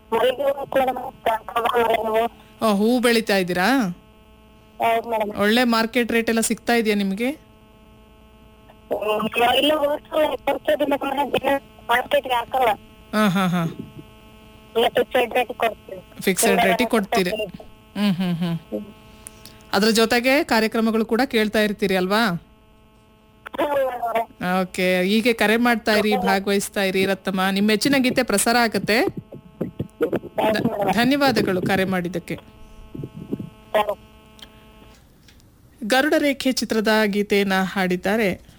ಮಲ್ಲಿಗೆ ಹೂವು ಮೇಡಮ್ ಮಲ್ಲಿಗೆ ಹೂವು ಓ, ಹೂ ಬೆಳಿತಾ ಇದ್ದೀರಾ ಹೌದು ಮೇಡಮ್ ಒಳ್ಳೆ ಮಾರ್ಕೆಟ್ ರೇಟ್ ಎಲ್ಲ ಸಿಗ್ತಾ ಇದೆಯಾ ನಿಮಗೆ ಇಲ್ಲ ಹೋಗ್ಸಲ್ಲ ಕೊಡ್ತಿದ್ದಿಲ್ಲ ಮೇಡಮ್ ದಿನ ಮಾರ್ಕೆಟ್ಗೆ ಹಾಕಲ್ಲ ಹಾ ಹಾ ಹಾ ಇಲ್ಲ ಫಿಕ್ಸೆಡ್ ರೇಟ್ ಕೊಡ್ತೀವಿ ಫಿಕ್ಸೆಡ್ ರೇಟಿಗೆ ಕೊಡ್ತೀರಿ ಹ್ಮ್ ಹ್ಮ್ ಹ್ಮ್ ಅದ್ರ ಜೊತೆಗೆ ಕಾರ್ಯಕ್ರಮಗಳು ಕೂಡ ಕೇಳ್ತಾ ಇರ್ತೀರಿ ಅಲ್ವಾ ಓಕೆ ಹೀಗೆ ಕರೆ ಮಾಡ್ತಾ ಇರಿ ಭಾಗವಹಿಸ್ತಾ ಇರಿ ರತ್ತಮ್ಮ ನಿಮ್ಮ ಮೆಚ್ಚಿನ ಗೀತೆ ಪ್ರಸಾರ ಆಗತ್ತೆ ಧ- ಧನ್ಯವಾದಗಳು ಕರೆ ಮಾಡಿದ್ದಕ್ಕೆ ಗರುಡ ರೇಖೆ ಚಿತ್ರದ ಗೀತೆಯನ್ನ ಹಾಡಿದ್ದಾರೆ